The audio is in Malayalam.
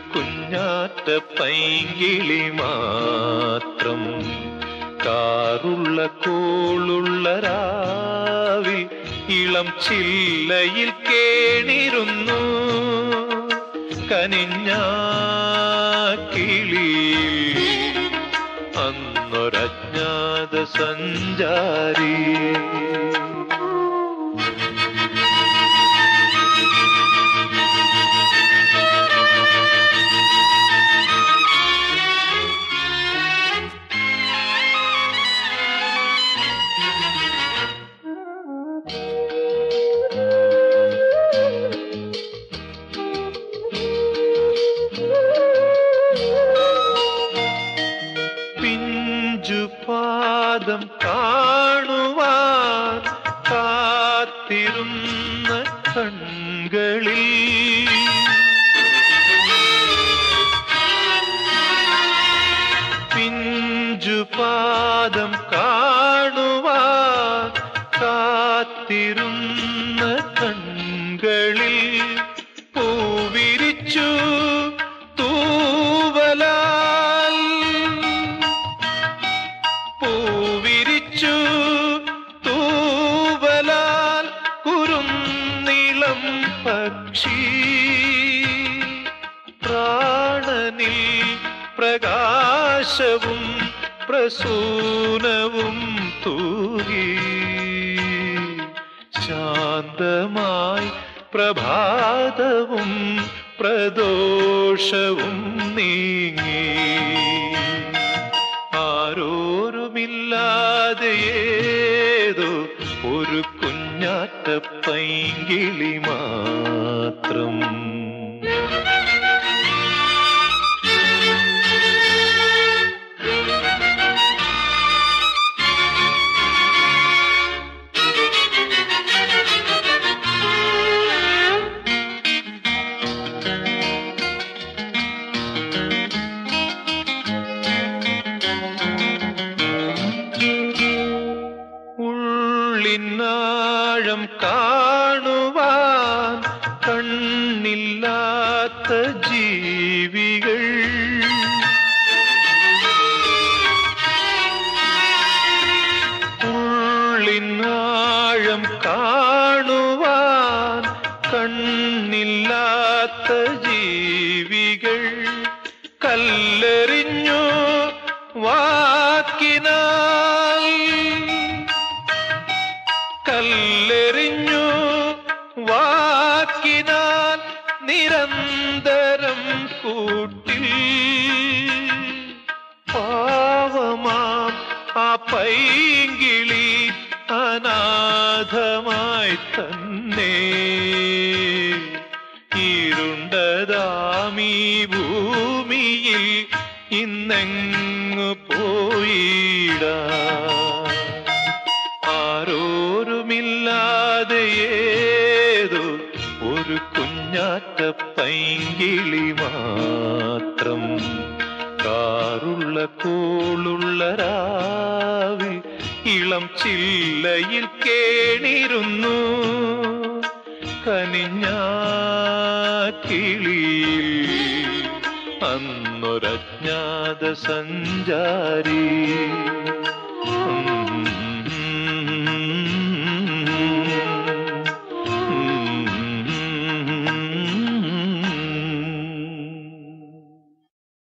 കുഞ്ഞാറ്റ പൈങ്കിളി മാത്രം കാറുള്ള കോളുള്ള രാവിൽ ഇളം ചില്ലയിൽ കേണിരുന്നു കനിഞ്ഞ കിളിയിൽ അന്നൊരജ്ഞാത സഞ്ചാരി പിഞ്ചുപാദം കാണുവാൻ കാത്തിരുന്ന കൺകളിൽ പിഞ്ചുപാദം കാണുവാൻ കാത്തിരുന്ന കൺകളിൽ പൂവിരിച്ചു തൂവലാൽ പൂവിരിച്ചു തൂവലാൽ കുറുന്നിളം പക്ഷി പ്രാണനിൽ പ്രകാശവും പ്രസൂനവും തൂകി ശാന്തമായി പ്രഭാതവും പ്രദോഷവും നീങ്ങി ആരോരുമില്ലാതെ ഏതോ ഒരു കുഞ്ഞാറ്റ പൈങ്കിളി മാത്രം ഉള്ളിനാഴം കാണുവാൻ കണ്ണില്ലാത്ത ജീവികൾ ഉള്ളിനാഴം കാണുവാൻ കണ്ണില്ലാത്ത ജീവികൾ കല്ലെറിഞ്ഞു വാക്കിനാൽ കല്ലെറിഞ്ഞു വാക്കിനാൽ നിരന്തരം കൂട്ടിൽ പാവമാം ആ പൈങ്കിളി അനാഥമായി തന്നെ ഇരുണ്ടതാമീ ഭൂമിയിൽ ഇന്നെങ്ങു പോയിടാ ആരോരുമില്ലാതെ ഏതോ ഒരു കുഞ്ഞാറ്റ പൈങ്കിളി മാത്രം കാറുള്ള കോളുള്ള രാവിൽ ഇളം ചില്ലയിൽ കേണിരുന്നു കനിഞ്ഞ കിളിയിൽ അന്നൊരജ്ഞാത സഞ്ചാരി